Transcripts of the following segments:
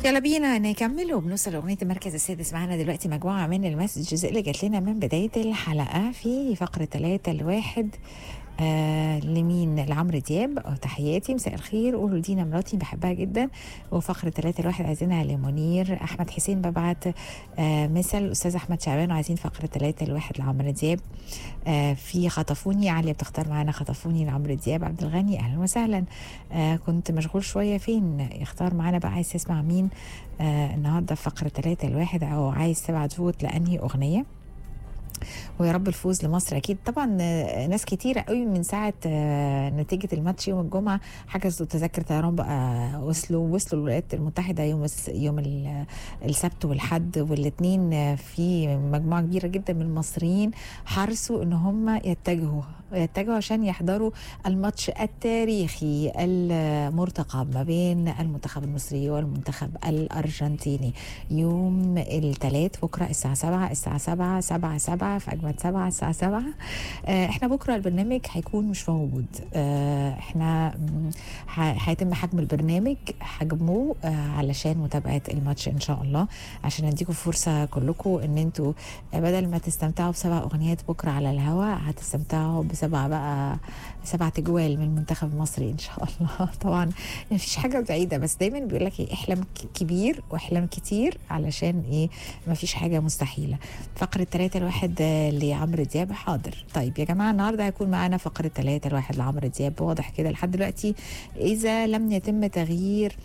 يلا بينا نكمل وبنوصل لاغنيه المركز السادس معانا دلوقتي مجموعه من المسجز اللي جات لنا من بدايه الحلقه في فقره ثلاثة الواحد آه لمين لعمرو دياب أو تحياتي مساء الخير قولوا لدينا مراتي بحبها جدا وفقرة ثلاثة الواحد عايزينها لمنير أحمد حسين ببعت آه مثل أستاذ أحمد شعبان وعايزين فقرة ثلاثة الواحد لعمرو دياب آه في خطفوني عليا بتختار معانا خطفوني لعمرو دياب عبد الغني أهلا وسهلا آه كنت مشغول شوية فين يختار معانا بقى عايز تسمع مين آه النهارده في فقرة ثلاثة الواحد أو عايز تبعت فوت لأنهي أغنية ويا رب الفوز لمصر اكيد طبعا آه، ناس كتيره قوي من ساعه آه، نتيجه الماتش يوم الجمعه حجزوا تذاكر طيران بقى وصلوا وصلوا الولايات المتحده يوم الس- يوم ال- السبت والحد والاثنين في مجموعه كبيره جدا من المصريين حرصوا ان هم يتجهوا يتجهوا عشان يحضروا الماتش التاريخي المرتقب ما بين المنتخب المصري والمنتخب الارجنتيني يوم الثلاث بكره الساعه 7 الساعه 7 7 7 في اجمد 7 الساعه 7 آه، احنا بكره البرنامج هيكون مش موجود آه، احنا مم، ح- هيتم حجم البرنامج حجمه آه، علشان متابعه الماتش ان شاء الله عشان اديكم فرصه كلكم ان انتوا آه، بدل ما تستمتعوا بسبع اغنيات بكره على الهواء هتستمتعوا بسبع بقى سبع تجوال من المنتخب المصري ان شاء الله طبعا مفيش حاجه بعيده بس دايما بيقول لك ايه احلم ك- كبير واحلم كتير علشان ايه مفيش حاجه مستحيله فقره ثلاثة الواحد آه، لعمرو دياب حاضر طيب يا جماعه النهارده هيكون معانا فقره ثلاثة الواحد لعمرو دياب واضح كده لحد دلوقتي اذا لم يتم تغيير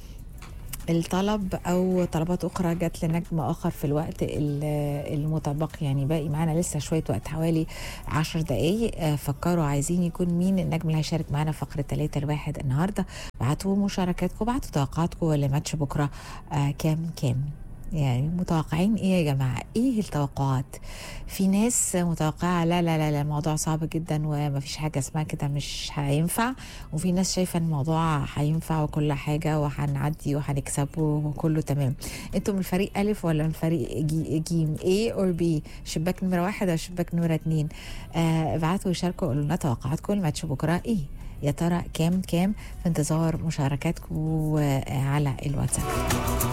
الطلب او طلبات اخرى جت لنجم اخر في الوقت ال- المتبقي يعني باقي معانا لسه شويه وقت حوالي عشر دقايق آه، فكروا عايزين يكون مين النجم اللي هيشارك معانا فقره ثلاثة الواحد النهارده بعتوا مشاركاتكم بعتوا توقعاتكم لماتش بكره آه كام كام يعني متوقعين ايه يا جماعه ايه التوقعات في ناس متوقعه لا لا لا لا الموضوع صعب جدا ومفيش حاجه اسمها كده مش هينفع وفي ناس شايفه ان الموضوع هينفع وكل حاجه وهنعدي وهنكسبه وكله تمام انتوا من الفريق الف ولا من الفريق جي جيم A اور B شباك نمره واحد ولا شباك نمره اتنين آه ابعتوا وشاركوا قولوا لنا توقعاتكم الماتش بكره ايه يا ترى كام كام في انتظار مشاركاتكم آه، على الواتساب